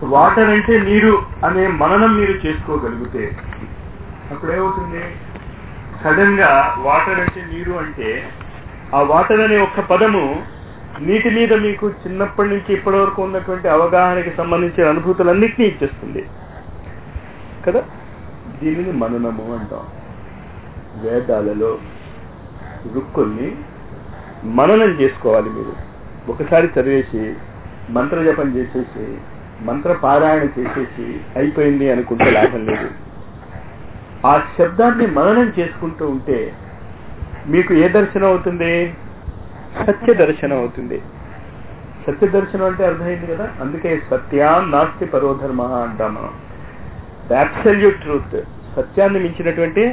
Water అంటే నీరు అనే మననం మీరు చేసుకోగలిగితే అప్పుడు ఏమవుతుంది సడన్ గా వాటర్ అంటే నీరు అంటే ఆ వాటర్ అనే ఒక్క పదము నీటి మీద మీకు చిన్నప్పటి నుంచి ఇప్పటి వరకు ఉన్నటువంటి అవగాహనకి సంబంధించిన అనుభూతులన్నింటినీ ఇచ్చేస్తుంది కదా దీనిని మననము అంటాం వేదాలలో రుక్కుల్ని మననం చేసుకోవాలి మీరు ఒకసారి చదివేసి మంత్ర జపం చేసేసి మంత్ర పారాయణ చేసేసి అయిపోయింది అనుకుంటే లాభం లేదు ఆ శబ్దాన్ని మననం చేసుకుంటూ ఉంటే మీకు ఏ దర్శనం అవుతుంది సత్య దర్శనం అవుతుంది సత్య దర్శనం అంటే అర్థమైంది కదా అందుకే సత్యాన్ నాస్తి పరోధర్మ అంటాం మనం అబ్సల్యూట్ ట్రూత్ సత్యాన్ని మించినటువంటి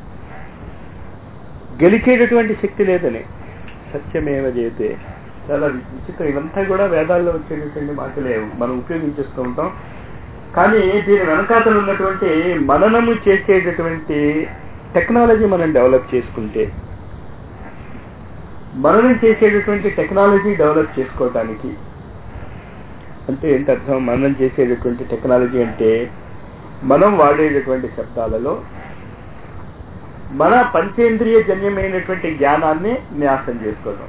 గెలిచేటటువంటి శక్తి లేదని సత్యమేవ చేతే చాలా విచిత్రం ఇవంతా కూడా వేదాల్లో వచ్చేటటువంటి మాటలే మనం ఉపయోగించేస్తూ ఉంటాం కానీ దీని వెనకాతలు ఉన్నటువంటి మననము చేసేటటువంటి టెక్నాలజీ మనం డెవలప్ చేసుకుంటే మననం చేసేటటువంటి టెక్నాలజీ డెవలప్ చేసుకోవటానికి అంటే ఏంటి అర్థం మననం చేసేటటువంటి టెక్నాలజీ అంటే మనం వాడేటటువంటి శబ్దాలలో మన పంచేంద్రియ జన్యమైనటువంటి జ్ఞానాన్ని న్యాసం చేసుకోవడం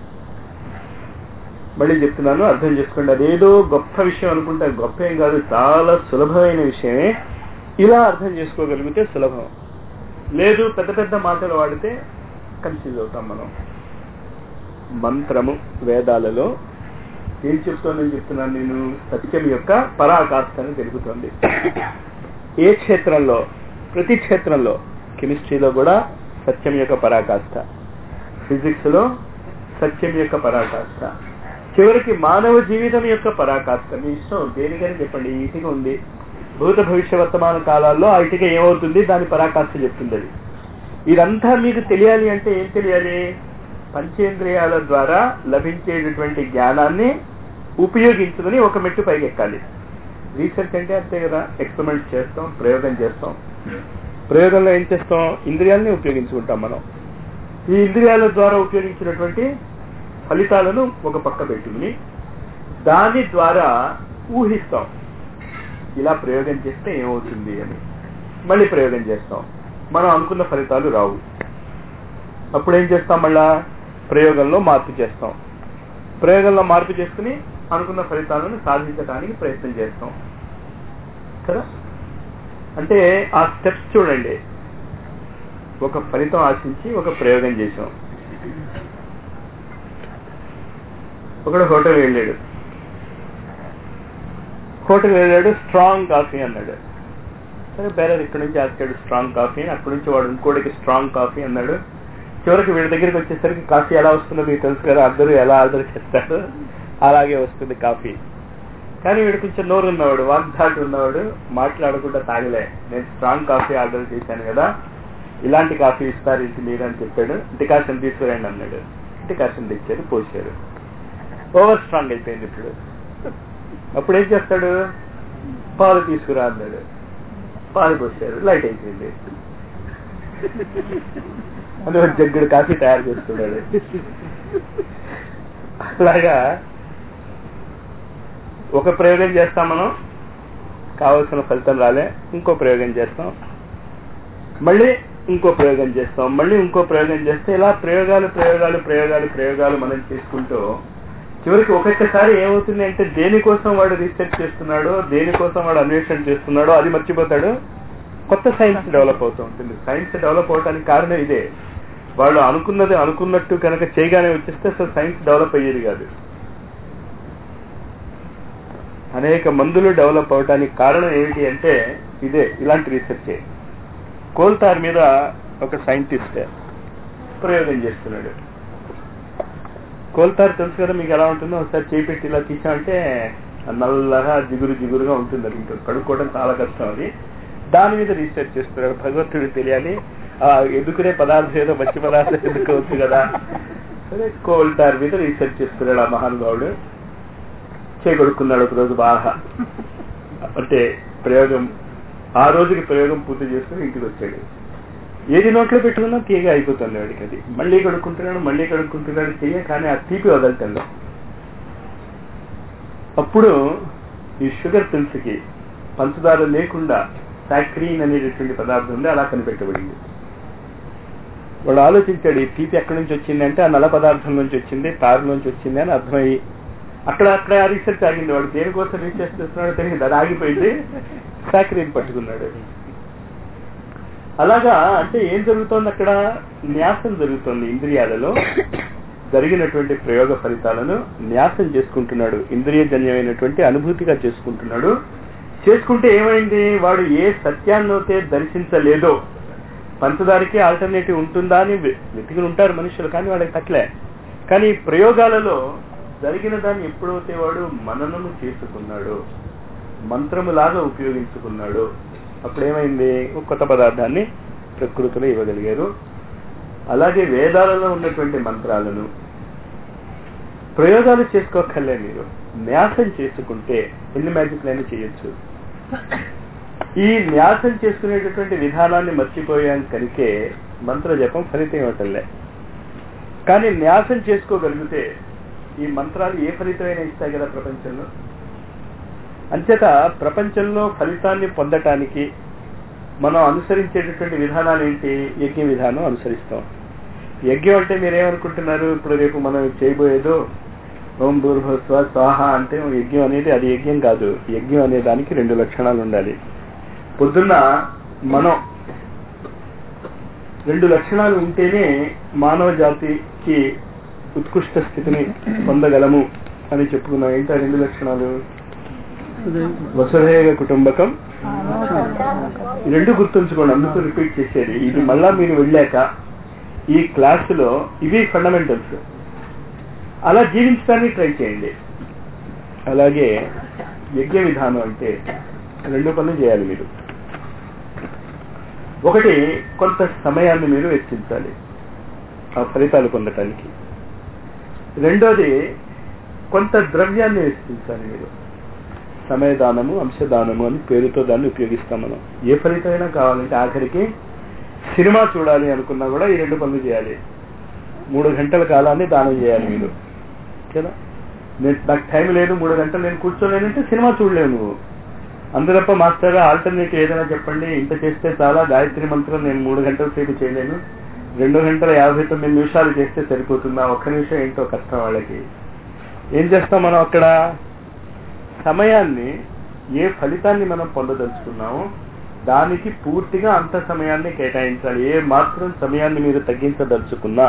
మళ్ళీ చెప్తున్నాను అర్థం చేసుకోండి అదేదో గొప్ప విషయం అనుకుంటే గొప్ప ఏం కాదు చాలా సులభమైన విషయమే ఇలా అర్థం చేసుకోగలిగితే సులభం లేదు పెద్ద పెద్ద మాటలు వాడితే కన్ఫ్యూజ్ అవుతాం మనం మంత్రము వేదాలలో ఏం చెప్తోందని చెప్తున్నాను నేను సత్యం యొక్క పరాకాష్ఠను తెలుపుతోంది ఏ క్షేత్రంలో ప్రతి క్షేత్రంలో కెమిస్ట్రీలో కూడా సత్యం యొక్క పరాకాష్ఠ ఫిజిక్స్ లో సత్యం యొక్క పరాకాష్ఠ చివరికి మానవ జీవితం యొక్క పరాకాష్ఠ మీ ఇష్టం దేనికని చెప్పండి ఈ ఇటుక ఉంది భూత భవిష్య వర్తమాన కాలాల్లో ఆ ఇటుక ఏమవుతుంది దాని పరాకాష్ఠ చెప్తుంది అది ఇదంతా మీకు తెలియాలి అంటే ఏం తెలియాలి పంచేంద్రియాల ద్వారా లభించేటటువంటి జ్ఞానాన్ని ఉపయోగించుకుని ఒక మెట్టు పైకి ఎక్కాలి రీసెర్చ్ అంటే అంతే కదా ఎక్స్పెరిమెంట్ చేస్తాం ప్రయోగం చేస్తాం ప్రయోగంలో ఏం చేస్తాం ఇంద్రియాలని ఉపయోగించుకుంటాం మనం ఈ ఇంద్రియాల ద్వారా ఉపయోగించినటువంటి ఫలితాలను ఒక పక్క పెట్టుకుని దాని ద్వారా ఊహిస్తాం ఇలా ప్రయోగం చేస్తే ఏమవుతుంది అని మళ్ళీ ప్రయోగం చేస్తాం మనం అనుకున్న ఫలితాలు రావు అప్పుడు ఏం చేస్తాం మళ్ళా ప్రయోగంలో మార్పు చేస్తాం ప్రయోగంలో మార్పు చేసుకుని అనుకున్న ఫలితాలను సాధించడానికి ప్రయత్నం చేస్తాం కదా అంటే ఆ స్టెప్స్ చూడండి ఒక ఫలితం ఆశించి ఒక ప్రయోగం చేసాం ఒకడు హోటల్ వెళ్ళాడు హోటల్ వెళ్ళాడు స్ట్రాంగ్ కాఫీ అన్నాడు సరే బేరర్ ఇక్కడ నుంచి ఆచాడు స్ట్రాంగ్ కాఫీ అక్కడి నుంచి వాడు ఇంకోటికి స్ట్రాంగ్ కాఫీ అన్నాడు చివరికి వీడి దగ్గరికి వచ్చేసరికి కాఫీ ఎలా వస్తుందో మీకు తెలుసు కదా అందరూ ఎలా ఆర్డర్ చేస్తారు అలాగే వస్తుంది కాఫీ కానీ వీడు కొంచెం నోరు ఉన్నవాడు వాగ్దాటి ఉన్నవాడు మాట్లాడకుండా తాగలే నేను స్ట్రాంగ్ కాఫీ ఆర్డర్ చేశాను కదా ఇలాంటి కాఫీ ఇస్తారు ఇంటి మీరు అని చెప్పాడు డికాషన్ తీసుకురండి అన్నాడు డికాషన్ తెచ్చారు పోసారు ఓవర్ స్ట్రాంగ్ అయిపోయింది ఇప్పుడు అప్పుడు ఏం చేస్తాడు పాలు తీసుకురా అన్నాడు పాలు పోసారు లైట్ అయిపోయింది అని ఒక జగ్గుడు కాఫీ తయారు చేస్తున్నాడు అలాగా ఒక ప్రయోగం చేస్తాం మనం కావలసిన ఫలితం రాలే ఇంకో ప్రయోగం చేస్తాం మళ్ళీ ఇంకో ప్రయోగం చేస్తాం మళ్ళీ ఇంకో ప్రయోగం చేస్తే ఇలా ప్రయోగాలు ప్రయోగాలు ప్రయోగాలు ప్రయోగాలు మనం చేసుకుంటూ చివరికి ఒక్కొక్కసారి ఏమవుతుంది అంటే దేనికోసం వాడు రీసెర్చ్ చేస్తున్నాడో దేనికోసం వాడు అన్వేషణ చేస్తున్నాడో అది మర్చిపోతాడు కొత్త సైన్స్ డెవలప్ అవుతూ ఉంటుంది సైన్స్ డెవలప్ అవడానికి కారణం ఇదే వాళ్ళు అనుకున్నది అనుకున్నట్టు కనుక చేయగానే వచ్చేస్తే అసలు సైన్స్ డెవలప్ అయ్యేది కాదు అనేక మందులు డెవలప్ అవడానికి కారణం ఏమిటి అంటే ఇదే ఇలాంటి రీసెర్చ్ కోల్తార్ మీద ఒక సైంటిస్ట్ ప్రయోగం చేస్తున్నాడు కోల్తార్ తెలుసు కదా మీకు ఎలా ఉంటుందో ఒకసారి చేయి పెట్టి ఇలా తీసామంటే నల్లగా జిగురు జిగురుగా ఉంటుంది అది ఇంకా కడుక్కోవడం చాలా కష్టం అది దాని మీద రీసెర్చ్ చేస్తున్నాడు భగవంతుడు తెలియాలి ఆ ఎదుకునే పదార్థం ఏదో మంచి పదార్థం ఎదుకోవచ్చు కదా సరే కోల్టార్ మీద రీసెర్చ్ చేస్తున్నాడు ఆ మహానుభావుడు చేయగొడుకున్నాడు ఒక రోజు బాగా అంటే ప్రయోగం ఆ రోజుకి ప్రయోగం పూర్తి చేసుకుని ఇంటికి వచ్చాడు ఏది నోట్లో పెట్టుకున్నా తీయగా అయిపోతుంది వాడికి అది మళ్ళీ కడుక్కుంటున్నాడు మళ్ళీ కడుక్కుంటున్నాడు చెయ్య కానీ ఆ తీపి వదలటంలో అప్పుడు ఈ షుగర్ పిల్స్ కి పంచదార లేకుండా సాక్రీన్ అనేటటువంటి పదార్థం ఉంది అలా కనిపెట్టబడింది వాడు ఆలోచించాడు ఈ తీపి ఎక్కడి నుంచి వచ్చింది అంటే ఆ నల్ల పదార్థం నుంచి వచ్చింది తారు నుంచి వచ్చింది అని అర్థమయ్యి అక్కడ అక్కడ ఆ రీసెర్చ్ ఆగింది వాడు దేనికోసం రీసెర్చ్ చేస్తున్నాడో తెలియదు అది ఆగిపోయింది సాక్రీన్ పట్టుకున్నాడు అలాగా అంటే ఏం జరుగుతోంది అక్కడ న్యాసం జరుగుతోంది ఇంద్రియాలలో జరిగినటువంటి ప్రయోగ ఫలితాలను న్యాసం చేసుకుంటున్నాడు ఇంద్రియజన్యమైనటువంటి అనుభూతిగా చేసుకుంటున్నాడు చేసుకుంటే ఏమైంది వాడు ఏ సత్యాన్నైతే దర్శించలేదో పంచదారికి ఆల్టర్నేటివ్ ఉంటుందా అని వెతికి ఉంటారు మనుషులు కానీ వాళ్ళకి తట్లే కానీ ఈ ప్రయోగాలలో జరిగిన దాన్ని ఎప్పుడైతే వాడు మననము చేసుకున్నాడు మంత్రములాగా ఉపయోగించుకున్నాడు అప్పుడు ఏమైంది ఒక కొత్త పదార్థాన్ని ప్రకృతిలో ఇవ్వగలిగారు అలాగే వేదాలలో ఉన్నటువంటి మంత్రాలను ప్రయోగాలు చేసుకోకర్లే మీరు న్యాసం చేసుకుంటే ఎన్ని మ్యాజిక్లైనా చేయొచ్చు ఈ న్యాసం చేసుకునేటటువంటి విధానాన్ని మర్చిపోయాం కనుకే మంత్ర జపం ఫలితం ఇవ్వటంలే కానీ న్యాసం చేసుకోగలిగితే ఈ మంత్రాలు ఏ ఫలితమైనా ఇస్తాయి కదా ప్రపంచంలో అంచేత ప్రపంచంలో ఫలితాన్ని పొందటానికి మనం అనుసరించేటటువంటి విధానాలు ఏంటి యజ్ఞ విధానం అనుసరిస్తాం యజ్ఞం అంటే మీరేమనుకుంటున్నారు ఇప్పుడు రేపు మనం చేయబోయేదో ఓం భూర్భస్వ స్వాహ అంటే యజ్ఞం అనేది అది యజ్ఞం కాదు యజ్ఞం అనే దానికి రెండు లక్షణాలు ఉండాలి పొద్దున్న మనం రెండు లక్షణాలు ఉంటేనే మానవ జాతికి ఉత్కృష్ట స్థితిని పొందగలము అని చెప్పుకున్నాం ఏంటి ఆ రెండు లక్షణాలు వసుధైవ కుటుంబకం ఈ రెండు గుర్తుంచుకోండి అందుకు రిపీట్ చేసేది ఇది మళ్ళా మీరు వెళ్ళాక ఈ క్లాసులో ఇవి ఫండమెంటల్స్ అలా జీవించడానికి ట్రై చేయండి అలాగే యజ్ఞ విధానం అంటే రెండు పనులు చేయాలి మీరు ఒకటి కొంత సమయాన్ని మీరు వెచ్చించాలి ఆ ఫలితాలు పొందటానికి రెండోది కొంత ద్రవ్యాన్ని వెచ్చించాలి మీరు సమయదానము అంశదానము అని పేరుతో దాన్ని ఉపయోగిస్తాం మనం ఏ ఫలితమైనా కావాలంటే ఆఖరికి సినిమా చూడాలి అనుకున్నా కూడా ఈ రెండు పనులు చేయాలి మూడు గంటల కాలాన్ని దానం చేయాలి మీరు కదా నేను నాకు టైం లేదు మూడు గంటలు నేను కూర్చోలేనంటే సినిమా చూడలేవు నువ్వు అందుతప్ప మాస్టర్ ఆల్టర్నేటివ్ ఏదైనా చెప్పండి ఇంత చేస్తే చాలా గాయత్రి మంత్రం నేను మూడు గంటల సేపు చేయలేను రెండు గంటల యాభై తొమ్మిది నిమిషాలు చేస్తే సరిపోతుందా ఒక్క నిమిషం ఏంటో కష్టం వాళ్ళకి ఏం చేస్తాం మనం అక్కడ సమయాన్ని ఏ ఫలితాన్ని మనం పొందదలుచుకున్నామో దానికి పూర్తిగా అంత సమయాన్ని కేటాయించాలి ఏ మాత్రం సమయాన్ని మీరు తగ్గించదలుచుకున్నా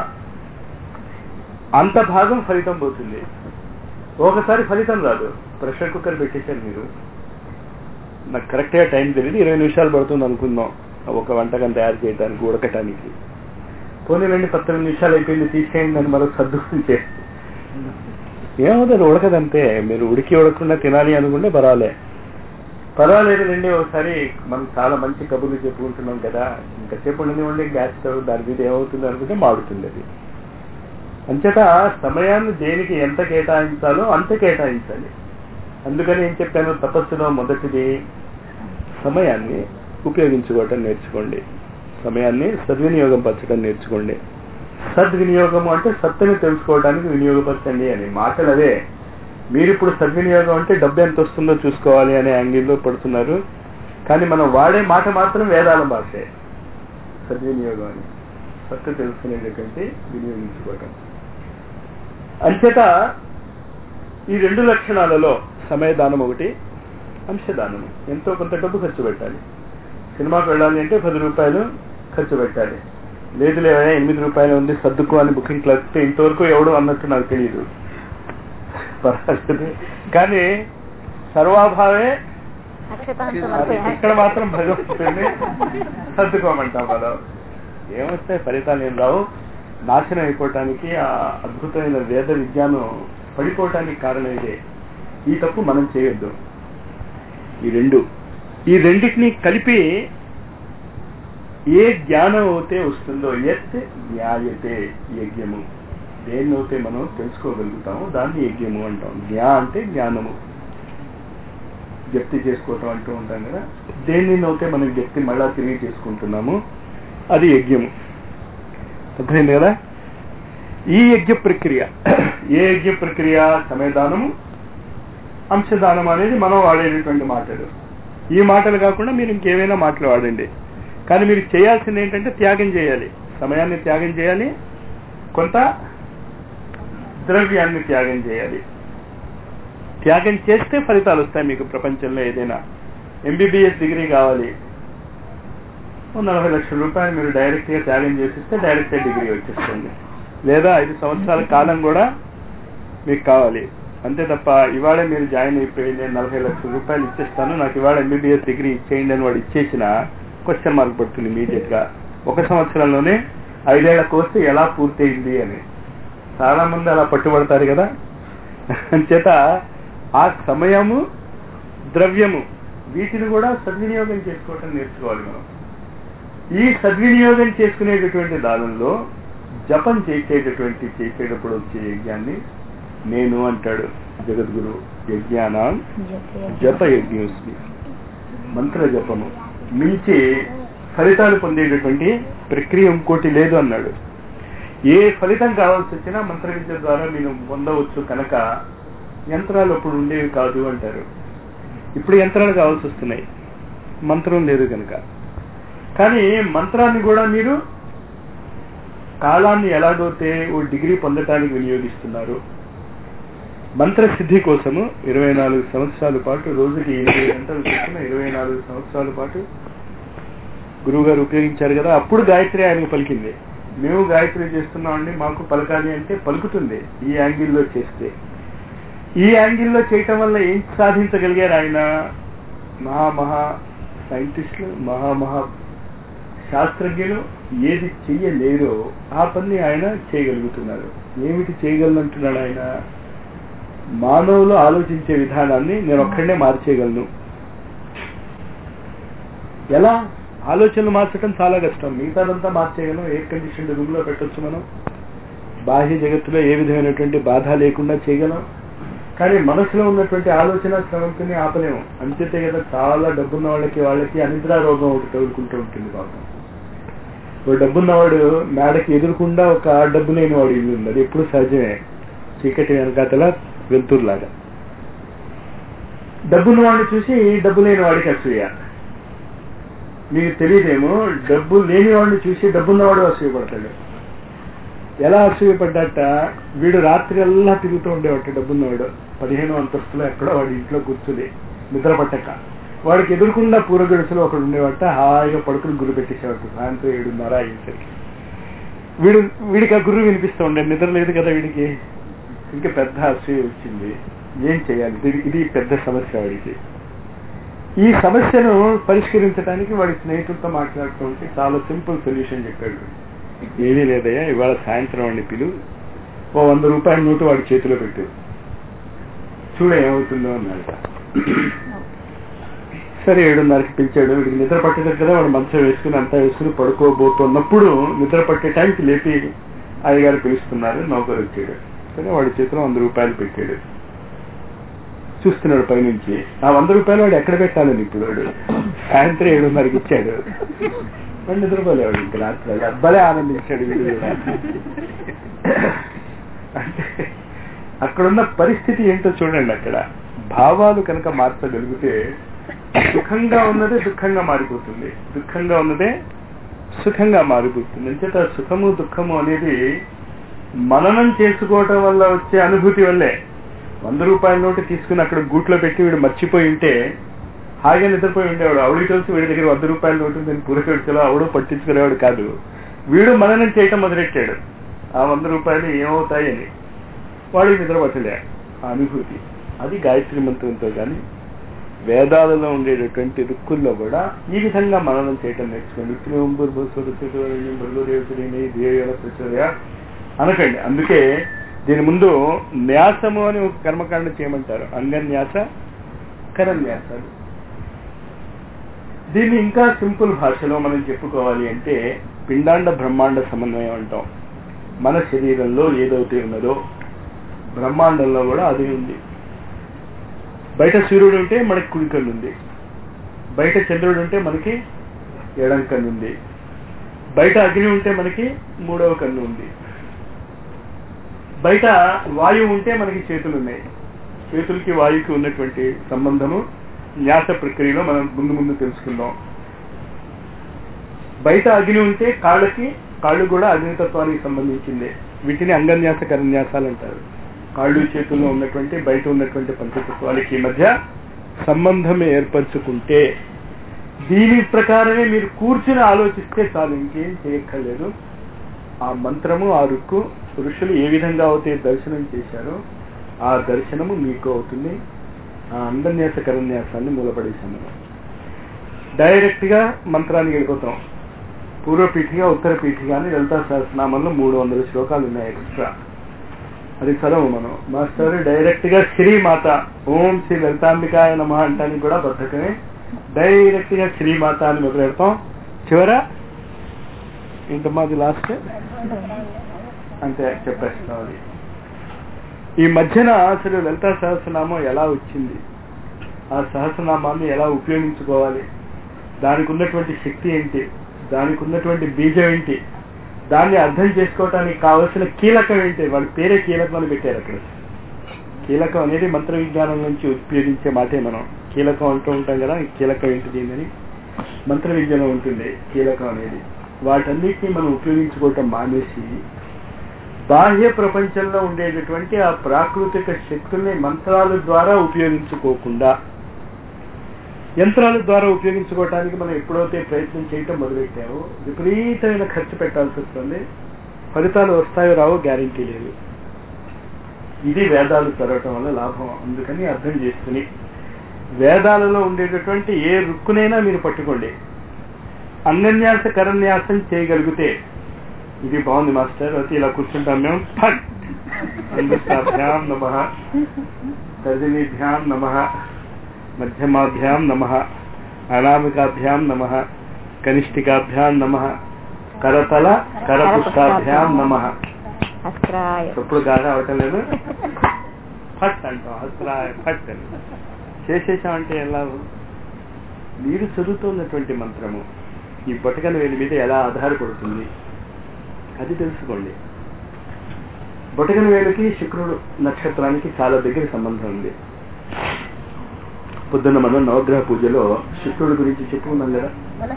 అంత భాగం ఫలితం పోతుంది ఒకసారి ఫలితం రాదు ప్రెషర్ కుక్కర్ పెట్టేశారు మీరు నాకు కరెక్ట్గా టైం తెలియదు ఇరవై నిమిషాలు పడుతుంది అనుకుందాం ఒక వంటకం తయారు చేయడానికి ఉడకటానికి పోనీ రెండు పంతొమ్మిది నిమిషాలు అయిపోయింది తీసేయండి అని మరొక సర్దుకుని చేస్తే ఏమవుతుంది ఉడకదంతే మీరు ఉడికి ఉడకుండా తినాలి అనుకుంటే పర్వాలే పర్వాలేదు రండి ఒకసారి మనం చాలా మంచి కబుర్లు చెప్పుకుంటున్నాం కదా ఇంకా సేపు ఉండనివ్వండి గ్యాస్ స్టవ్ దాని మీద ఏమవుతుంది అనుకుంటే మాడుతుంది అది అంచేత సమయాన్ని దేనికి ఎంత కేటాయించాలో అంత కేటాయించాలి అందుకని ఏం చెప్పాను తపస్సులో మొదటిది సమయాన్ని ఉపయోగించుకోవటం నేర్చుకోండి సమయాన్ని సద్వినియోగం పరచడం నేర్చుకోండి సద్వినియోగము అంటే సత్తుని తెలుసుకోవడానికి వినియోగపరచండి అని మాటలు అదే మీరు ఇప్పుడు సద్వినియోగం అంటే డబ్బు ఎంత వస్తుందో చూసుకోవాలి అనే యాంగిల్లో పడుతున్నారు కానీ మనం వాడే మాట మాత్రం వేదాల భాషే సద్వినియోగం అని సత్తు తెలుసుకునేటటువంటి వినియోగించుకోవటం అంచేత ఈ రెండు లక్షణాలలో సమయదానం ఒకటి అంశదానము ఎంతో కొంత డబ్బు ఖర్చు పెట్టాలి సినిమాకి వెళ్ళాలి అంటే పది రూపాయలు ఖర్చు పెట్టాలి లేదు లేదా ఎనిమిది రూపాయలు ఉంది సర్దుకో అని బుకింగ్ క్లబ్ ఇంతవరకు ఎవడు అన్నట్టు నాకు తెలియదు పర్వాలేదు కానీ సర్వాభావే ఇక్కడ మాత్రం భగవంతుని సర్దుకోమంటాం మనం ఏమొస్తాయి ఫలితాలు ఏం రావు నాశనం అయిపోవటానికి ఆ అద్భుతమైన వేద విజ్ఞానం పడిపోవటానికి కారణం ఇదే ఈ తప్పు మనం చేయొద్దు ఈ రెండు ఈ రెండింటిని కలిపి ఏ జ్ఞానం అయితే వస్తుందో ఎత్ న్యాయతే యజ్ఞము దేన్నైతే మనం తెలుసుకోగలుగుతామో దాన్ని యజ్ఞము అంటాం జ్ఞా అంటే జ్ఞానము జప్తి చేసుకోవటం అంటూ ఉంటాం కదా దేనినైతే మనం జప్తి మళ్ళా తిరిగి చేసుకుంటున్నాము అది యజ్ఞము అర్థమైంది కదా ఈ యజ్ఞ ప్రక్రియ ఏ యజ్ఞ ప్రక్రియ సమయదానము అంశదానం అనేది మనం వాడేటటువంటి మాటలు ఈ మాటలు కాకుండా మీరు ఇంకేమైనా మాటలు వాడండి కానీ మీరు చేయాల్సింది ఏంటంటే త్యాగం చేయాలి సమయాన్ని త్యాగం చేయాలి కొంత ద్రవ్యాన్ని త్యాగం చేయాలి త్యాగం చేస్తే ఫలితాలు వస్తాయి మీకు ప్రపంచంలో ఏదైనా ఎంబీబీఎస్ డిగ్రీ కావాలి ఓ నలభై లక్షల రూపాయలు మీరు డైరెక్ట్ గా త్యాగం చేసిస్తే డైరెక్ట్ గా డిగ్రీ వచ్చేస్తుంది లేదా ఐదు సంవత్సరాల కాలం కూడా మీకు కావాలి అంతే తప్ప ఇవాళ మీరు జాయిన్ అయిపోయి నేను నలభై లక్షల రూపాయలు ఇచ్చేస్తాను నాకు ఇవాళ ఎంబీబీఎస్ డిగ్రీ ఇచ్చేయండి అని వాడు ఇచ్చేసిన క్వశ్చన్ మార్క్ పడుతుంది ఇమీడియట్ గా ఒక సంవత్సరంలోనే ఐదేళ్ల కోర్సు ఎలా పూర్తయింది అని చాలా మంది అలా పట్టుబడతారు కదా అంచేత ఆ సమయము ద్రవ్యము వీటిని కూడా సద్వినియోగం చేసుకోవటం నేర్చుకోవాలి మనం ఈ సద్వినియోగం చేసుకునేటటువంటి దానంలో జపం చేసేటటువంటి చేసేటప్పుడు వచ్చే యజ్ఞాన్ని నేను అంటాడు జగద్గురు యజ్ఞానం జప యజ్ఞోస్మి మంత్ర జపము మించి ఫలితాలు పొందేటటువంటి ప్రక్రియ ఇంకోటి లేదు అన్నాడు ఏ ఫలితం కావాల్సి వచ్చినా మంత్ర విద్య ద్వారా నేను పొందవచ్చు కనుక యంత్రాలు అప్పుడు ఉండేవి కాదు అంటారు ఇప్పుడు యంత్రాలు కావాల్సి వస్తున్నాయి మంత్రం లేదు కనుక కానీ మంత్రాన్ని కూడా మీరు కాలాన్ని ఎలాగైతే ఓ డిగ్రీ పొందటానికి వినియోగిస్తున్నారు మంత్రసిద్ధి కోసము ఇరవై నాలుగు సంవత్సరాల పాటు రోజుకి ఎనిమిది గంటలు చొప్పున ఇరవై నాలుగు సంవత్సరాల పాటు గురువు గారు ఉపయోగించారు కదా అప్పుడు గాయత్రి ఆయనకు పలికింది మేము గాయత్రి చేస్తున్నామండి మాకు పలకాలి అంటే పలుకుతుంది ఈ యాంగిల్లో చేస్తే ఈ యాంగిల్లో చేయటం వల్ల ఏం సాధించగలిగారు ఆయన మహా మహా సైంటిస్టులు మహా మహా శాస్త్రజ్ఞులు ఏది చెయ్యలేరో ఆ పని ఆయన చేయగలుగుతున్నారు ఏమిటి చేయగలనంటున్నాడు ఆయన మానవులు ఆలోచించే విధానాన్ని నేను ఒక్కడనే మార్చేయగలను ఎలా ఆలోచనలు మార్చడం చాలా కష్టం మిగతాదంతా మార్చేయగలం ఎయిర్ కండిషన్ రూమ్ లో పెట్టొచ్చు మనం బాహ్య జగత్తులో ఏ విధమైనటువంటి బాధ లేకుండా చేయగలం కానీ మనసులో ఉన్నటువంటి ఆలోచన స్రవంతిని ఆపలేము అంతేతే కదా చాలా డబ్బున్న వాళ్ళకి వాళ్ళకి అనిద్రా రోగం ఒకటి తగులుకుంటూ ఉంటుంది పాపం ఓ డబ్బున్నవాడు మేడకి ఎదురుకుండా ఒక డబ్బు లేని వాడు ఇల్లు ఉంది అది ఎప్పుడు సహజమే చీకటి వెనకాతల వెళ్తురులాగా డబ్బున్న వాడిని చూసి డబ్బు లేని వాడికి అసూయ మీకు తెలియదేమో డబ్బు లేని వాడిని చూసి డబ్బున్నవాడు అసూయపడతాడు ఎలా అసూయపడ్డట వీడు రాత్రి తిరుగుతూ ఉండేవాడు డబ్బున్నవాడు పదిహేను అంతస్తులో ఎక్కడో వాడి ఇంట్లో కూర్చుని నిద్ర పట్టక వాడికి ఎదురుకుండా పూరగడుసులో ఒకడు ఉండేవాట హాయిగా పడుకుని గురి పెట్టేసేవాడు సాయంత్రం ఏడున్నర అయ్యేసరికి వీడు వీడికి ఆ గురువు వినిపిస్తూ ఉండే నిద్ర లేదు కదా వీడికి ఇంకా పెద్ద అసూయ వచ్చింది ఏం చేయాలి ఇది ఇది పెద్ద సమస్య వాడికి ఈ సమస్యను పరిష్కరించడానికి వాడి స్నేహితులతో మాట్లాడుతూ ఉంటే చాలా సింపుల్ సొల్యూషన్ చెప్పాడు ఏమీ లేదయ్యా ఇవాళ సాయంత్రం వాడిని పిలు ఓ వంద రూపాయల నోటు వాడి చేతిలో పెట్టు చూడ ఏమవుతుందో అన్నాడు సరే ఏడున్నరకి పిలిచాడు వీడికి నిద్ర పట్టేది కదా వాడు మంచం వేసుకుని అంతా వేసుకుని పడుకోబోతున్నప్పుడు నిద్ర పట్టే టైంకి లేపి అయ్యగారు పిలుస్తున్నారు నౌకరు వచ్చాడు సరే వాడి చేతిలో వంద రూపాయలు పెట్టాడు చూస్తున్నాడు పైనుంచి ఆ వంద రూపాయలు వాడు ఎక్కడ పెట్టాలని ఇప్పుడు వాడు సాయంత్రం ఏడున్నరకి ఇచ్చాడు వాడు నిద్రపోలేవాడు ఇంకా రాత్రి అబ్బాలే ఆనందించాడు వీడు కూడా. అంటే అక్కడున్న పరిస్థితి ఏంటో చూడండి అక్కడ భావాలు కనుక మార్చగలిగితే సుఖంగా ఉన్నదే దుఃఖంగా మారిపోతుంది దుఃఖంగా ఉన్నదే సుఖంగా మారిపోతుంది అంచేత సుఖము దుఃఖము అనేది మననం చేసుకోవటం వల్ల వచ్చే అనుభూతి వల్లే వంద రూపాయల నోటు తీసుకుని అక్కడ గూట్లో పెట్టి వీడు మర్చిపోయి ఉంటే హాయిగా నిద్రపోయి ఉండేవాడు ఆవిడ తెలిసి వీడి దగ్గర వంద రూపాయల నోటు నేను పూరకెడుతులో ఆవిడ పట్టించుకునేవాడు కాదు వీడు మననం చేయటం మొదలెట్టాడు ఆ వంద రూపాయలు ఏమవుతాయి అని వాడికి నిద్ర పట్టలే ఆ అనుభూతి అది గాయత్రి మంత్రంతో కానీ వేదాలలో ఉండేటటువంటి రుక్కుల్లో కూడా ఈ విధంగా మననం చేయటం నేర్చుకోండి ఇప్పుడు అనకండి అందుకే దీని ముందు న్యాసము అని ఒక కర్మకాండ చేయమంటారు అంగన్యాస కరన్యాసాలు దీన్ని ఇంకా సింపుల్ భాషలో మనం చెప్పుకోవాలి అంటే పిండాండ బ్రహ్మాండ సమన్వయం అంటాం మన శరీరంలో ఏదైతే ఉన్నదో బ్రహ్మాండంలో కూడా అది ఉంది బయట సూర్యుడు ఉంటే మనకి కుడి కన్ను ఉంది బయట చంద్రుడు ఉంటే మనకి ఎడం కన్ను ఉంది బయట అగ్ని ఉంటే మనకి మూడవ కన్ను ఉంది బయట వాయువు ఉంటే మనకి చేతులు ఉన్నాయి చేతులకి వాయువుకి ఉన్నటువంటి సంబంధము న్యాస ప్రక్రియలో మనం ముందు ముందు తెలుసుకుందాం బయట అగ్ని ఉంటే కాళ్ళకి కాళ్ళు కూడా అగ్నితత్వానికి సంబంధించిందే వీటిని అంగన్యాస కరన్యాసాలు అంటారు కాళ్ళు చేతుల్లో ఉన్నటువంటి బయట ఉన్నటువంటి పంచతత్వాలకి మధ్య సంబంధం ఏర్పరచుకుంటే దీని ప్రకారమే మీరు కూర్చుని ఆలోచిస్తే చాలు ఇంకేం చేయక్కర్లేదు ఆ మంత్రము ఆ రుక్కు ఋషులు ఏ విధంగా అయితే దర్శనం చేశారో ఆ దర్శనము మీకు అవుతుంది ఆ అంగన్యాస కరన్యాసాన్ని మూలపడేశాము డైరెక్ట్ గా మంత్రానికి వెళ్ళిపోతాం పూర్వపీఠిగా ఉత్తర పీఠిగా అని లలితా సహస్రనామంలో మూడు వందల శ్లోకాలు ఉన్నాయి ఎక్స్ట్రా అది చదవు మనం మాస్టర్ డైరెక్ట్ గా శ్రీమాత ఓం శ్రీ లలితాంబికాయ నమ అంటానికి కూడా బద్ధకమే డైరెక్ట్ గా శ్రీమాత అని మొదలు పెడతాం చివర ఇంత మాది లాస్ట్ అంతే చెప్పేస్తాం అది ఈ మధ్యన అసలు లలితా సహస్రనామం ఎలా వచ్చింది ఆ సహస్రనామాన్ని ఎలా ఉపయోగించుకోవాలి దానికి ఉన్నటువంటి శక్తి ఏంటి దానికి ఉన్నటువంటి బీజం ఏంటి దాన్ని అర్థం చేసుకోవటానికి కావలసిన కీలకం ఏంటి వాళ్ళ పేరే కీలకం అని పెట్టారు అక్కడ కీలకం అనేది మంత్ర విజ్ఞానం నుంచి ఉపయోగించే మాటే మనం కీలకం అంటూ ఉంటాం కదా ఈ కీలకం ఏంటిది అని మంత్ర విద్యలో ఉంటుంది కీలకం అనేది వాటన్నిటిని మనం ఉపయోగించుకోవటం మానేసి బాహ్య ప్రపంచంలో ఉండేటటువంటి ఆ ప్రాకృతిక శక్తుల్ని మంత్రాల ద్వారా ఉపయోగించుకోకుండా యంత్రాల ద్వారా ఉపయోగించుకోవటానికి మనం ఎప్పుడైతే ప్రయత్నం చేయటం మొదలెట్టామో విపరీతమైన ఖర్చు పెట్టాల్సి వస్తుంది ఫలితాలు వస్తాయో రావో గ్యారంటీ లేదు ఇది వేదాలు చదవటం వల్ల లాభం అందుకని అర్థం చేసుకుని వేదాలలో ఉండేటటువంటి ఏ రుక్కునైనా మీరు పట్టుకోండి అన్యన్యాస కరన్యాసం చేయగలిగితే ఇది బాగుంది మాస్టర్ అయితే ఇలా కూర్చుంటాం మేము ఫట్ అంగుష్టాభ్యాం నమ తర్జనీభ్యాం నమ మధ్యమాభ్యాం నమ అనామికాభ్యాం నమ కనిష్ఠికాభ్యాం నమ కరతల కరపుష్టాభ్యాం నమ అస్త్రాయ ఎప్పుడు గాగా అవటం లేదు ఫట్ అంటాం హస్రాయ ఫట్ అని చేసేసామంటే ఎలా మీరు చదువుతున్నటువంటి మంత్రము ఈ బొటకన వేలి మీద ఎలా ఆధారపడుతుంది అది తెలుసుకోండి బొటకన వేలుకి శుక్రుడు నక్షత్రానికి చాలా దగ్గర సంబంధం ఉంది పొద్దున్న మనం నవగ్రహ పూజలో శుక్రుడి గురించి చెప్పుకున్నాం కదా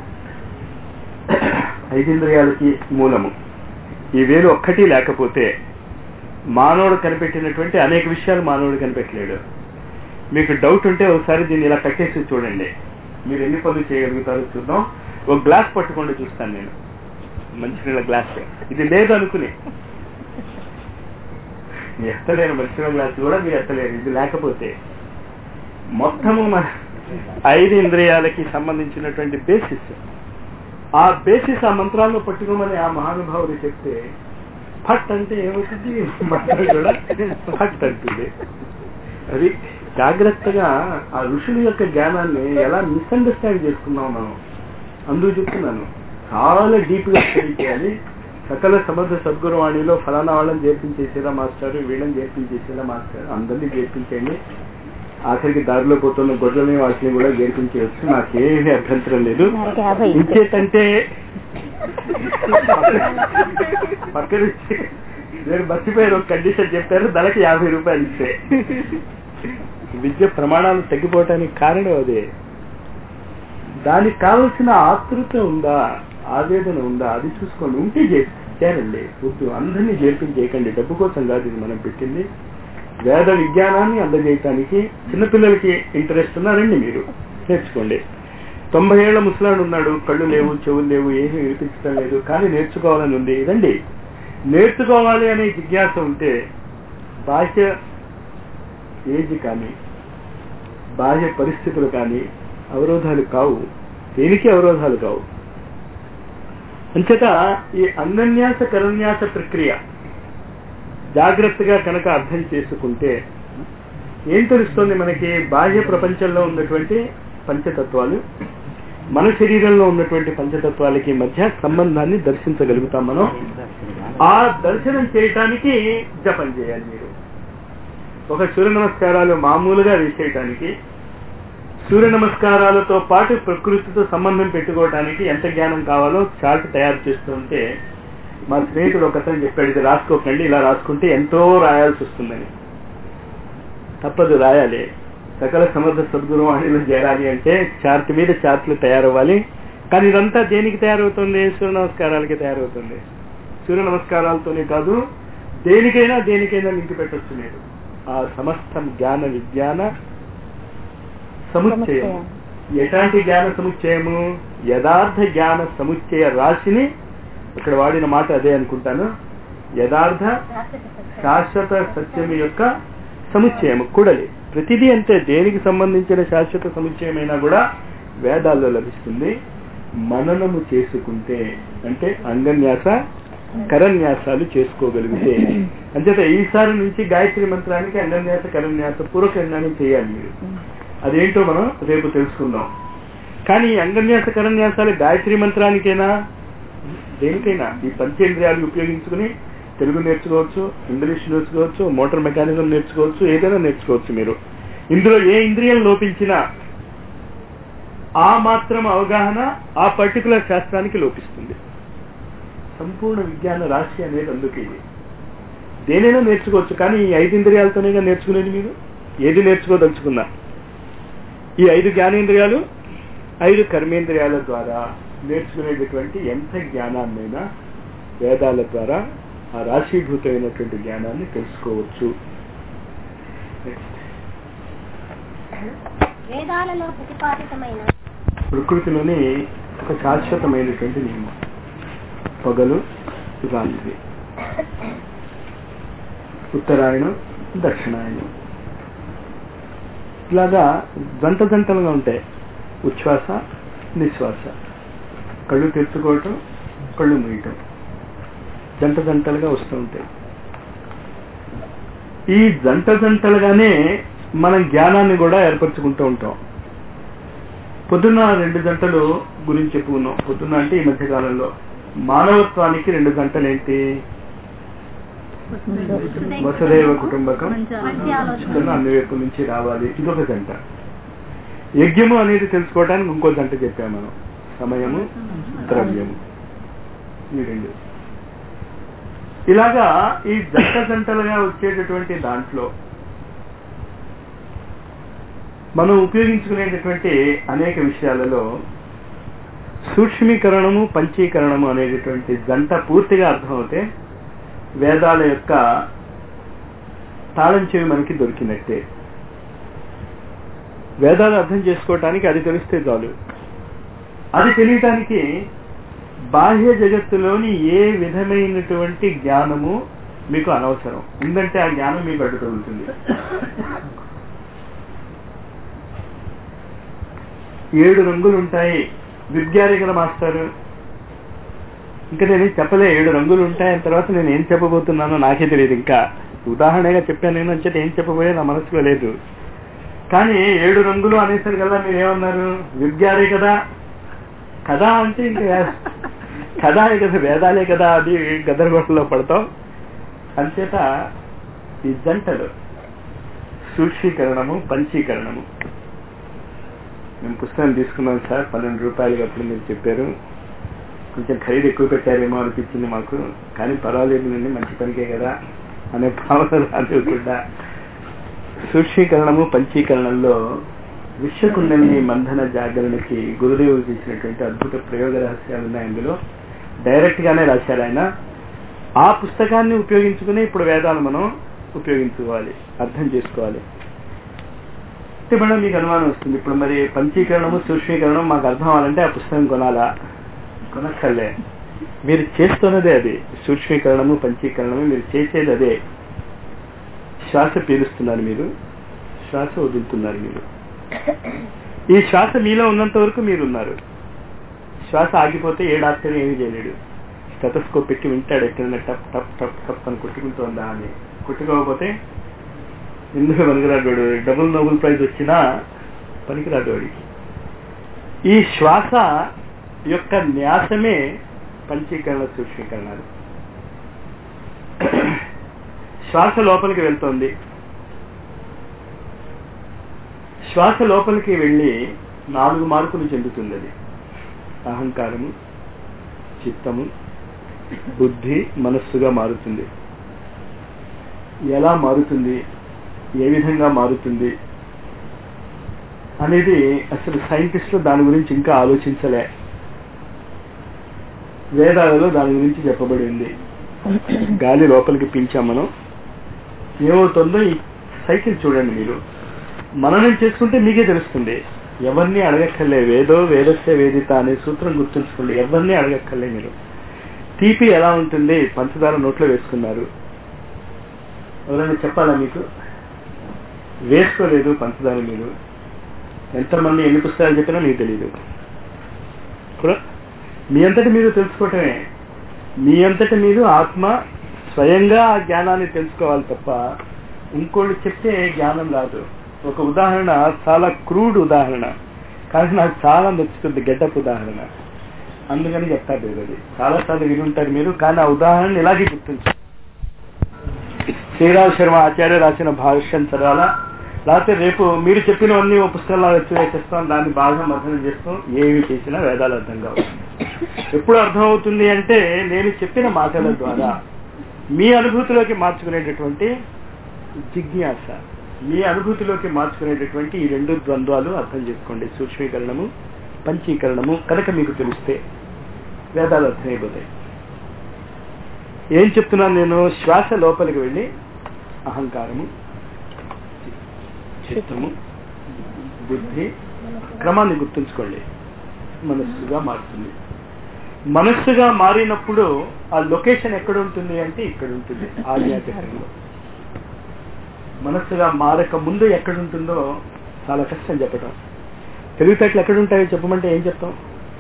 ఐదింద్రియాలకి మూలము ఈ వేలు ఒక్కటి లేకపోతే మానవుడు కనిపెట్టినటువంటి అనేక విషయాలు మానవుడు కనిపెట్టలేడు మీకు డౌట్ ఉంటే ఒకసారి దీన్ని ఇలా కట్టేసి చూడండి మీరు ఎన్ని పనులు చేయగలుగుతారో చూద్దాం ఒక గ్లాస్ పట్టుకోండి చూస్తాను నేను మంచినీళ్ళ గ్లాస్ ఇది లేదు అనుకుని ఎత్తలేను మంచినీళ్ళ గ్లాస్ కూడా మీరు ఎత్తలేరు ఇది లేకపోతే మొత్తము మన ఐదు ఇంద్రియాలకి సంబంధించినటువంటి బేసిస్ ఆ బేసిస్ ఆ మంత్రాల్లో పట్టుకోమని ఆ మహానుభావుడు చెప్తే ఫట్ అంటే ఏమవుతుంది మంత్రం కూడా ఫట్ అంటుంది అది జాగ్రత్తగా ఆ ఋషుల యొక్క జ్ఞానాన్ని ఎలా మిస్అండర్స్టాండ్ చేసుకున్నాం మనం అందుకు చెప్తున్నాను చాలా డీప్ గా స్టడీ చేయాలి సకల సమర్థ సద్గురువాణిలో ఫలానా వాళ్ళని చేర్పించేసేలా మాస్టర్ వీళ్ళని చేర్పించేసేలా మాస్టర్ అందరినీ చేర్పించండి ఆఖరికి దారిలో పోతున్న గొడ్లని వాటిని కూడా చేర్పించేయచ్చు నాకేమీ అభ్యంతరం లేదు నాకు యాభై ఇస్తే. ఇంకేటంటే పక్కన నుంచి నేను మర్చిపోయారు ఒక కండిషన్ చెప్పారు ధరకి యాభై రూపాయలు ఇస్తే విద్య ప్రమాణాలు తగ్గిపోవటానికి కారణం అదే దానికి కావలసిన ఆతృత ఉందా ఆవేదన ఉందా అది చూసుకోండి ఉంటే చే- చేరండి వద్దు అందరినీ చేర్పించేయకండి డబ్బు కోసం కాదు ఇది మనం పెట్టింది వేద విజ్ఞానాన్ని అందజేయటానికి చిన్నపిల్లలకి ఇంట్రెస్ట్ ఉన్నారండి మీరు నేర్చుకోండి తొంభై ఏళ్ల ముసలాడు ఉన్నాడు కళ్ళు లేవు చెవులు లేవు ఏమీ వినిపించడం లేదు కానీ నేర్చుకోవాలని ఉంది ఇదండి నేర్చుకోవాలి అనే జిజ్ఞాస ఉంటే బాహ్య ఏజ్ కానీ బాహ్య పరిస్థితులు కానీ అవరోధాలు కావు దేనికి అవరోధాలు కావు అంచేత ఈ అన్నన్యాస కరన్యాస ప్రక్రియ జాగ్రత్తగా కనుక అర్థం చేసుకుంటే ఏం తెలుస్తుంది మనకి బాహ్య ప్రపంచంలో ఉన్నటువంటి పంచతత్వాలు మన శరీరంలో ఉన్నటువంటి పంచతత్వాలకి మధ్య సంబంధాన్ని దర్శించగలుగుతాం మనం ఆ దర్శనం చేయటానికి జపం చేయాలి మీరు ఒక సూర్య నమస్కారాలు మామూలుగా వేసేయటానికి సూర్య నమస్కారాలతో పాటు ప్రకృతితో సంబంధం పెట్టుకోవటానికి ఎంత జ్ఞానం కావాలో చార్ట్ తయారు చేస్తుంటే మా స్నేహితుడు ఒక అతను చెప్పాడు ఇది రాసుకోకండి ఇలా రాసుకుంటే ఎంతో రాయాల్సి వస్తుందని తప్పదు రాయాలి సకల సమర్థ సద్గురు వాణిలో చేరాలి అంటే చార్ట్ మీద చార్ట్లు తయారవ్వాలి కానీ ఇదంతా దేనికి తయారవుతుంది సూర్య నమస్కారాలకి తయారవుతుంది సూర్య నమస్కారాలతోనే కాదు దేనికైనా దేనికైనా లింక్ పెట్టొచ్చు మీరు ఆ సమస్తం జ్ఞాన విజ్ఞాన సముచ్చయం ఎలాంటి జ్ఞాన సముచ్చయము యథార్థ జ్ఞాన సముచ్చయ రాశిని ఇక్కడ వాడిన మాట అదే అనుకుంటాను యథార్థ శాశ్వత సత్యం యొక్క సముచ్చయము కూడలి ప్రతిదీ అంతే దేనికి సంబంధించిన శాశ్వత సముచ్చయమైనా కూడా వేదాల్లో లభిస్తుంది మననము చేసుకుంటే అంటే అంగన్యాస కరన్యాసాలు చేసుకోగలిగితే అంచేత ఈసారి నుంచి గాయత్రి మంత్రానికి అంగన్యాస కరన్యాస పూర్వకంగానే చేయాలి మీరు అదేంటో మనం రేపు తెలుసుకుందాం కానీ ఈ అంగన్యాస కరన్యాసాలు గాయత్రి మంత్రానికైనా దేనికైనా ఈ పంచేంద్రియాలు ఉపయోగించుకుని తెలుగు నేర్చుకోవచ్చు ఇంగ్లీష్ నేర్చుకోవచ్చు మోటార్ మెకానిజం నేర్చుకోవచ్చు ఏదైనా నేర్చుకోవచ్చు మీరు ఇందులో ఏ ఇంద్రియం లోపించినా ఆ మాత్రం అవగాహన ఆ పర్టికులర్ శాస్త్రానికి లోపిస్తుంది సంపూర్ణ విజ్ఞాన రాశి అనేది అందుకే ఇది దేనైనా నేర్చుకోవచ్చు కానీ ఈ ఐదు ఇంద్రియాలతోనే నేర్చుకునేది మీరు ఏది నేర్చుకోదలుచుకున్నా ఈ ఐదు జ్ఞానేంద్రియాలు ఐదు కర్మేంద్రియాల ద్వారా నేర్చుకునేటటువంటి ఎంత జ్ఞానాన్నైనా వేదాల ద్వారా ఆ రాశీభూతమైనటువంటి జ్ఞానాన్ని తెలుసుకోవచ్చు వేదాలలో ప్రతిపాదితమైన ప్రకృతిలోని ఒక శాశ్వతమైనటువంటి నియమం పగలు రాత్రి ఉత్తరాయణం దక్షిణాయనం ఇలాగా జంట జంటలుగా ఉంటాయి ఉచ్ఛ్వాస నిశ్వాస కళ్ళు తెరుచుకోవటం కళ్ళు మూయటం జంట జంటలుగా వస్తూ ఉంటాయి ఈ జంట జంటలుగానే మనం జ్ఞానాన్ని కూడా ఏర్పరచుకుంటూ ఉంటాం పొద్దున్న రెండు గంటలు గురించి చెప్పుకున్నాం పొద్దున్న అంటే ఈ మధ్య కాలంలో మానవత్వానికి రెండు గంటలు ఏంటి వసుదేవ కుటుంబకం చిన్న అన్ని వైపు నుంచి రావాలి ఇదొక గంట యజ్ఞము అనేది తెలుసుకోవడానికి ఇంకో గంట చెప్పాము మనం సమయము ద్రవ్యము ఈ రెండు ఇలాగా ఈ జంట జంటలుగా వచ్చేటటువంటి దాంట్లో మనం ఉపయోగించుకునేటటువంటి అనేక విషయాలలో సూక్ష్మీకరణము పంచీకరణము అనేటటువంటి జంట పూర్తిగా అర్థమవుతే వేదాల యొక్క తాళం చెవి మనకి దొరికినట్టే వేదాలు అర్థం చేసుకోవటానికి అది తెలిస్తే చాలు అది తెలియటానికి బాహ్య జగత్తులోని ఏ విధమైనటువంటి జ్ఞానము మీకు అనవసరం ఎందుకంటే ఆ జ్ఞానం మీకు అడ్డు తగులుతుంది ఏడు రంగులు ఉంటాయి విద్యారేఖల మాస్టర్ ఇంకా నేను చెప్పలే ఏడు రంగులు ఉంటాయని తర్వాత నేను ఏం చెప్పబోతున్నానో నాకే తెలియదు ఇంకా ఉదాహరణగా చెప్పాను నేను అంటే ఏం చెప్పబోయే నా మనసులో లేదు కానీ ఏడు రంగులు అనేసరికల్లా మీరు ఏమన్నారు విద్యారే కదా కదా అంటే ఇంకా కదా కదా వేదాలే కదా అది గదరగొట్టలో పడతాం అంచేత ఈ జంటలు సూక్షీకరణము పంచీకరణము మేము పుస్తకం తీసుకున్నాం సార్ పన్నెండు రూపాయలకి అప్పుడు మీరు చెప్పారు కొంచెం ఖరీదు ఎక్కువ పెట్టారేమో అనిపించింది మాకు కానీ పర్వాలేదులేండి మంచి పనికే కదా అనే భావన రానివ్వకుండా సూక్షీకరణము పంచీకరణంలో విశ్వకుండలిని మంధన జాగరణకి గురుదేవులు చేసినటువంటి అద్భుత ప్రయోగ రహస్యాలు ఉన్నాయి అందులో డైరెక్ట్ గానే రాశారు ఆయన ఆ పుస్తకాన్ని ఉపయోగించుకుని ఇప్పుడు వేదాలు మనం ఉపయోగించుకోవాలి అర్థం చేసుకోవాలి అంటే మేడం మీకు అనుమానం వస్తుంది ఇప్పుడు మరి పంచీకరణము సూక్ష్మీకరణం మాకు అర్థం అవ్వాలంటే ఆ పుస్తకం కొనాలా కొనక్కర్లే మీరు చేస్తున్నదే అది సూక్ష్మీకరణము పంచీకరణము మీరు చేసేది అదే శ్వాస పీలుస్తున్నారు మీరు శ్వాస వదులుతున్నారు మీరు ఈ శ్వాస మీలో ఉన్నంత వరకు మీరు ఉన్నారు శ్వాస ఆగిపోతే ఏ డాక్టర్ ఏమీ చేయలేడు స్టెటస్కోప్ పెట్టి వింటాడు ఎక్కడైనా టప్ టప్ టప్ టప్ అని కొట్టుకుంటుందా అని కొట్టుకోకపోతే ఎందుకు పనికిరాడు వాడు డబుల్ నోబెల్ ప్రైజ్ వచ్చినా పనికిరాడు వాడికి ఈ శ్వాస యొక్క న్యాసమే పంచీకరణ సూక్ష్మీకరణాలు శ్వాస లోపలికి వెళ్తోంది శ్వాస లోపలికి వెళ్ళి నాలుగు మార్పులు చెందుతుంది అది అహంకారము చిత్తము బుద్ధి మనస్సుగా మారుతుంది ఎలా మారుతుంది ఏ విధంగా మారుతుంది అనేది అసలు సైంటిస్టులు దాని గురించి ఇంకా ఆలోచించలే వేదాలలో దాని గురించి చెప్పబడి ఉంది గాలి లోపలికి పీల్చాం మనం ఏమవుతుందో ఈ సైకిల్ చూడండి మీరు మననం చేసుకుంటే మీకే తెలుస్తుంది ఎవరిని అడగక్కర్లే వేదో వేదస్య వేదిత అనే సూత్రం గుర్తుంచుకోండి ఎవరిని అడగక్కర్లే మీరు తీపి ఎలా ఉంటుంది పంచదార నోట్లో వేసుకున్నారు ఎవరైనా చెప్పాలా మీకు వేసుకోలేదు పంచదార మీరు ఎంతమంది ఎన్ని పుస్తకాలు చెప్పినా మీకు తెలియదు కూడా మీ అంతటి మీరు తెలుసుకోవటమే మీ అంతటి మీరు ఆత్మ స్వయంగా ఆ జ్ఞానాన్ని తెలుసుకోవాలి తప్ప ఇంకోళ్ళు చెప్తే జ్ఞానం రాదు ఒక ఉదాహరణ చాలా క్రూడ్ ఉదాహరణ కానీ నాకు చాలా నచ్చుతుంది గెటప్ ఉదాహరణ అందుకని చెప్తారు మీరు అది చాలాసార్లు వినుంటారు మీరు కానీ ఆ ఉదాహరణ ఇలాగే గుర్తుంచు శ్రీరామ్ శర్మ ఆచార్య రాసిన భాష్యం చదవాలా లేకపోతే రేపు మీరు చెప్పినవన్నీ ఓ పుస్తకంలో వచ్చి వేసేస్తాం దాన్ని బాగా మధనం చేస్తాం ఏమి చేసినా వేదాలు అర్థం కావు ఎప్పుడు అర్థమవుతుంది అంటే నేను చెప్పిన మాటల ద్వారా మీ అనుభూతిలోకి మార్చుకునేటటువంటి జిజ్ఞాస మీ అనుభూతిలోకి మార్చుకునేటటువంటి ఈ రెండు ద్వంద్వాలు అర్థం చేసుకోండి సూక్ష్మీకరణము పంచీకరణము కనుక మీకు తెలిస్తే వేదాలు అర్థమైపోతాయి ఏం చెప్తున్నాను నేను శ్వాస లోపలికి వెళ్ళి అహంకారము చిత్తము బుద్ధి క్రమాన్ని గుర్తుంచుకోండి మనస్సుగా మారుతుంది మనస్సుగా మారినప్పుడు ఆ లొకేషన్ ఎక్కడ ఉంటుంది అంటే ఇక్కడ ఉంటుంది ఆజ్ఞాచక్రంలో మనస్సుగా మారక ముందు ఎక్కడ ఉంటుందో చాలా కష్టం చెప్పటం తెలివితేటలు ఎక్కడ ఉంటాయో చెప్పమంటే ఏం చెప్తాం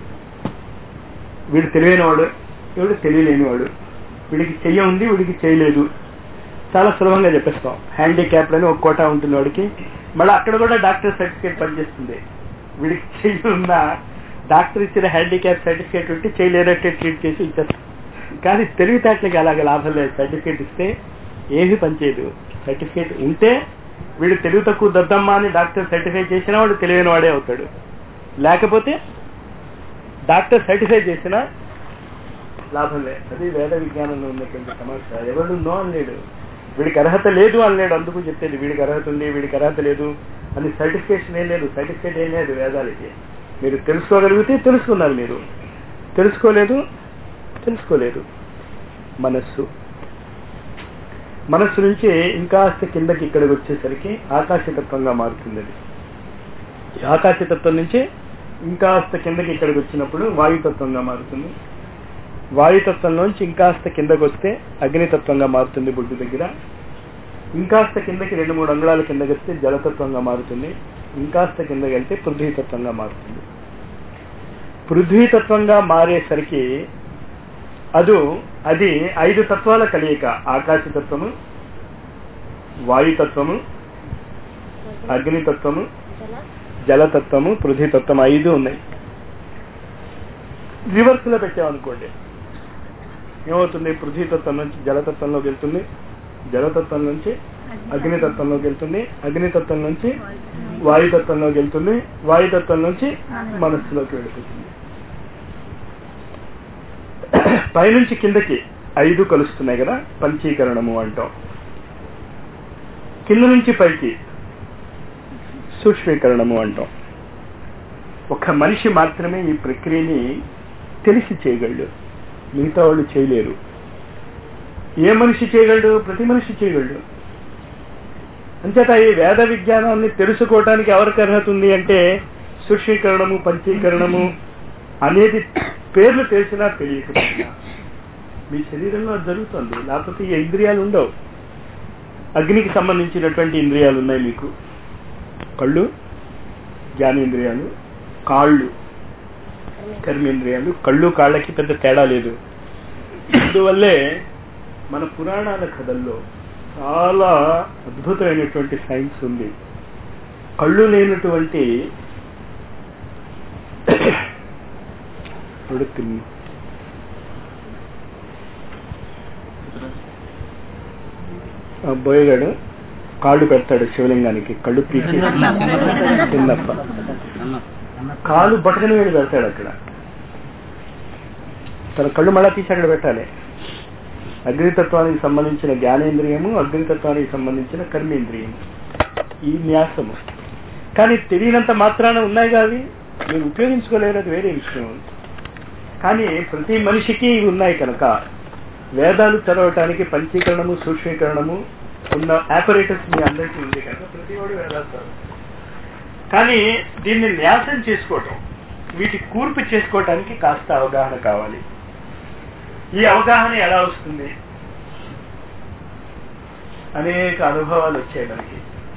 వీడు తెలివైనవాడు వీడు తెలియలేనివాడు వీడికి చెయ్య ఉంది వీడికి చేయలేదు చాలా సులభంగా చెప్పేస్తాం హ్యాండిక్యాప్డ్ అని ఒక కోటా ఉంటుంది వాడికి మళ్ళీ అక్కడ కూడా డాక్టర్ సర్టిఫికేట్ పనిచేస్తుంది వీడికి చెయ్యి ఉన్నా డాక్టర్ ఇచ్చిన హ్యాండిక్యాప్ సర్టిఫికేట్ ఉంటే చేయలేనట్టే ట్రీట్ చేసి ఇచ్చేస్తాం కానీ తెలివితేటలకి అలాగే లాభం లేదు సర్టిఫికేట్ ఇస్తే ఏమీ పనిచేయదు సర్టిఫికేట్ ఉంటే వీడు తెలివి తక్కువ దద్దమ్మ అని డాక్టర్ సర్టిఫై చేసినా వాడు తెలివైన వాడే అవుతాడు లేకపోతే డాక్టర్ సర్టిఫై చేసినా లాభం లేదు అది వేద విజ్ఞానంలో ఉన్నటువంటి సమస్య ఎవరు నో అనలేడు వీడికి అర్హత లేదు అనలేడు అందుకు చెప్పేది వీడికి అర్హత ఉంది వీడికి అర్హత లేదు అని సర్టిఫికేషన్ ఏం లేదు సర్టిఫికేట్ ఏం లేదు వేదాలకి మీరు తెలుసుకోగలిగితే తెలుసుకున్నారు మీరు తెలుసుకోలేదు తెలుసుకోలేదు మనస్సు మనస్సు నుంచి ఇంకాస్త కిందకి ఇక్కడికి వచ్చేసరికి ఆకాశతత్వంగా మారుతుంది అది ఈ ఆకాశతత్వం నుంచి ఇంకాస్త కిందకి ఇక్కడికి వచ్చినప్పుడు వాయుతత్వంగా మారుతుంది వాయుతత్వంలోంచి ఇంకాస్త కిందకి వస్తే అగ్నితత్వంగా మారుతుంది బుడ్డు దగ్గర ఇంకాస్త కిందకి రెండు మూడు అంగుళాల కిందకి వస్తే జలతత్వంగా మారుతుంది ఇంకాస్త కిందకి వెళ్తే పృథ్వీతత్వంగా మారుతుంది పృథ్వీతత్వంగా మారేసరికి అదు అది ఐదు తత్వాల కలయిక ఆకాశతత్వము వాయుతత్వము అగ్నితత్వము జలతత్వము పృథ్వీతత్వం ఐదు ఉన్నాయి రివర్స్ లో పెట్టామనుకోండి ఏమవుతుంది పృథ్వీతత్వం నుంచి జలతత్వంలోకి వెళ్తుంది జలతత్వం నుంచి అగ్నితత్వంలోకి వెళ్తుంది అగ్నితత్వం నుంచి వాయుతత్వంలోకి వెళ్తుంది వాయుతత్వం నుంచి మనస్సులోకి వెళ్ళిపోతుంది పైనుంచి కిందకి ఐదు కలుస్తున్నాయి కదా పంచీకరణము అంటాం కింద నుంచి పైకి సూక్ష్మీకరణము అంటాం ఒక మనిషి మాత్రమే ఈ ప్రక్రియని తెలిసి చేయగలడు మిగతా వాళ్ళు చేయలేరు ఏ మనిషి చేయగలడు ప్రతి మనిషి చేయగలడు అంచేత ఈ వేద విజ్ఞానాన్ని తెలుసుకోవటానికి ఎవరికి అర్హత ఉంది అంటే సూక్ష్మీకరణము పంచీకరణము అనేది పేర్లు తెలిసినా తెలియకపోయినా మీ శరీరంలో అది జరుగుతుంది లేకపోతే ఈ ఇంద్రియాలు ఉండవు అగ్నికి సంబంధించినటువంటి ఇంద్రియాలు ఉన్నాయి మీకు కళ్ళు జ్ఞానేంద్రియాలు కాళ్ళు కర్మేంద్రియాలు కళ్ళు కాళ్ళకి పెద్ద తేడా లేదు అందువల్లే మన పురాణాల కథల్లో చాలా అద్భుతమైనటువంటి సైన్స్ ఉంది కళ్ళు లేనటువంటి ఉడుకుతుంది ఆ బోయగాడు కాళ్ళు పెడతాడు శివలింగానికి కళ్ళు పీచి చిన్నప్ప కాలు బటకని వేడి పెడతాడు అక్కడ తన కళ్ళు మళ్ళా తీసి అక్కడ పెట్టాలి అగ్నితత్వానికి సంబంధించిన జ్ఞానేంద్రియము అగ్నితత్వానికి సంబంధించిన కర్మేంద్రియము ఈ న్యాసము కానీ తెలియనంత మాత్రాన ఉన్నాయి కాదు మీరు ఉపయోగించుకోలేరు అది వేరే విషయం కానీ ప్రతి మనిషికి ఇవి ఉన్నాయి కనుక వేదాలు చదవటానికి పంచీకరణము సూక్ష్మీకరణము ఉన్న ఆపరేటర్స్ మీ అందరికీ ఉంది కనుక ప్రతి వాడు వేదాలు చదవాలి కానీ దీన్ని న్యాసం చేసుకోవటం వీటి కూర్పు చేసుకోవటానికి కాస్త అవగాహన కావాలి ఈ అవగాహన ఎలా వస్తుంది అనేక అనుభవాలు వచ్చాయి మనకి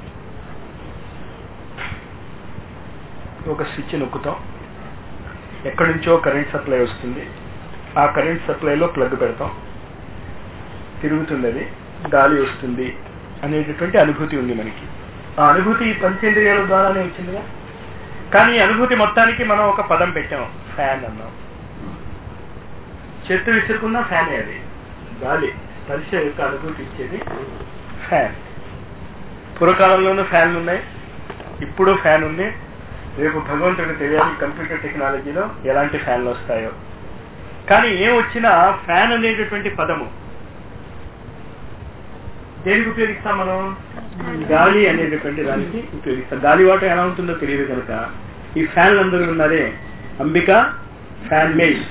ఒక స్విచ్ నొక్కుతాం ఎక్కడి నుంచో కరెంట్ సప్లై వస్తుంది ఆ కరెంట్ సప్లైలో ప్లగ్ పెడతాం తిరుగుతుంది అది గాలి వస్తుంది అనేటటువంటి అనుభూతి ఉంది మనకి ఆ అనుభూతి ఈ పంచేంద్రియాల ద్వారానే వచ్చిందిగా కానీ ఈ అనుభూతి మొత్తానికి మనం ఒక పదం పెట్టాం ఫ్యాన్ అన్నాం చెత్త విసురుకున్న ఫ్యానే అది గాలి స్పర్శ యొక్క అనుభూతి ఇచ్చేది ఫ్యాన్ పూర్వకాలంలోనూ ఫ్యాన్లు ఉన్నాయి ఇప్పుడు ఫ్యాన్ ఉంది రేపు భగవంతుడికి తెలియాలి కంప్యూటర్ టెక్నాలజీలో ఎలాంటి ఫ్యాన్లు వస్తాయో కానీ ఏం వచ్చినా ఫ్యాన్ అనేటటువంటి పదము దేనికి ఉపయోగిస్తాం మనం గాలి అనేటటువంటి దానికి ఉపయోగిస్తాం గాలి వాటం ఎలా ఉంటుందో తెలియదు కనుక ఈ ఫ్యాన్లు అందరూ ఉన్నారే అంబిక ఫ్యాన్ మేడ్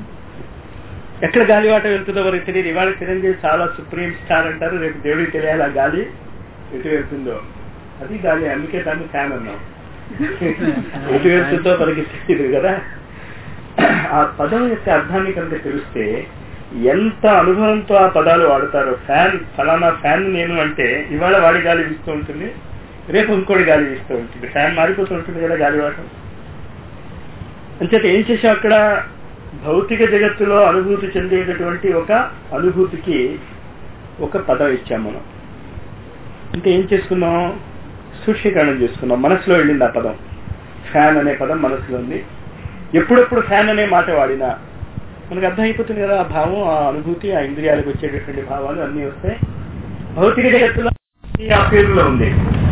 ఎక్కడ గాలి వాటం వెళ్తుందో వారికి తెలియదు ఇవాళ చిరంజీవి చాలా సుప్రీం స్టార్ అంటారు రేపు దేవుడికి తెలియాలి ఆ గాలి ఎటు వెళ్తుందో అది గాలి అందుకే దాన్ని ఫ్యాన్ అన్నాం ఎటు వెళ్తుందో మనకి తెలియదు కదా ఆ పదం యొక్క అర్థాన్ని కనుక తెలిస్తే ఎంత అనుభవంతో ఆ పదాలు వాడతారో ఫ్యాన్ ఫలానా ఫ్యాన్ నేను అంటే ఇవాళ వాడి గాలి వీస్తూ ఉంటుంది రేపు ఇంకోటి గాలి వీస్తూ ఉంటుంది ఫ్యాన్ మారిపోతూ ఉంటుంది కదా గాలి వాడటం అంచేత ఏం చేసాం అక్కడ భౌతిక జగత్తులో అనుభూతి చెందేటటువంటి ఒక అనుభూతికి ఒక పదం ఇచ్చాం మనం అంటే ఏం చేసుకున్నాం సూక్ష్మీకరణం చేసుకున్నాం మనసులో వెళ్ళింది ఆ పదం ఫ్యాన్ అనే పదం మనసులో ఉంది ఎప్పుడెప్పుడు ఫ్యాన్ అనే మాట వాడినా మనకు అర్థం అయిపోతుంది కదా ఆ భావం ఆ అనుభూతి ఆ ఇంద్రియాలకు వచ్చేటటువంటి భావాలు అన్నీ వస్తాయి భౌతిక జగత్తులో ఈ ఆ పేరులో ఉంది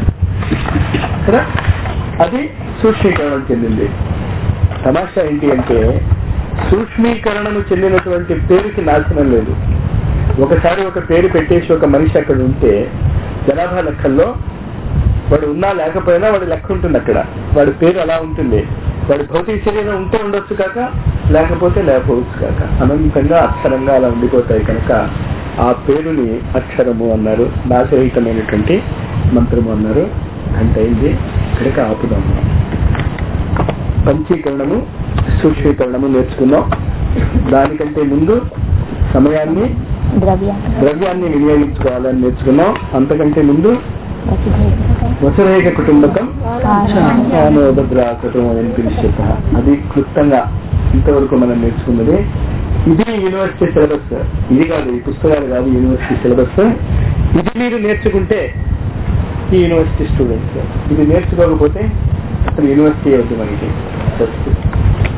కదా అది సూక్ష్మీకరణం చెందింది తమాషా ఏంటి అంటే సూక్ష్మీకరణము చెందినటువంటి పేరుకి నాశనం లేదు ఒకసారి ఒక పేరు పెట్టేసి ఒక మనిషి అక్కడ ఉంటే జనాభా లెక్కల్లో వాడు ఉన్నా లేకపోయినా వాడి లెక్క ఉంటుంది అక్కడ వాడి పేరు అలా ఉంటుంది వాడి భౌతిక శరీరం ఉంటే ఉండొచ్చు కాక లేకపోతే లేకపోవచ్చు కాక అనంతంగా అక్షరంగా అలా ఉండిపోతాయి కనుక ఆ పేరుని అక్షరము అన్నారు నాశరహితమైనటువంటి మంత్రము అన్నారు గంట అయింది ఇక్కడికి ఆపుదాం మనం. పంచీకరణము సూక్ష్మీకరణము నేర్చుకున్నాం దానికంటే ముందు సమయాన్ని ద్రవ్య ద్రవ్యాన్ని వినియోగించుకోవాలని నేర్చుకున్నాం అంతకంటే ముందు వసురేఖ కుటుంబకం భద్రాకృతం అని పిలిచేత అది క్లుప్తంగా ఇంతవరకు మనం నేర్చుకున్నది ఇది యూనివర్సిటీ సిలబస్ ఇది కాదు ఈ పుస్తకాలు కాదు యూనివర్సిటీ సిలబస్ ఇది మీరు నేర్చుకుంటే ఈ యూనివర్సిటీ స్టూడెంట్స్ ఇది నేర్చుకోకపోతే అసలు యూనివర్సిటీ అవుతుంది మనకి ఫస్ట్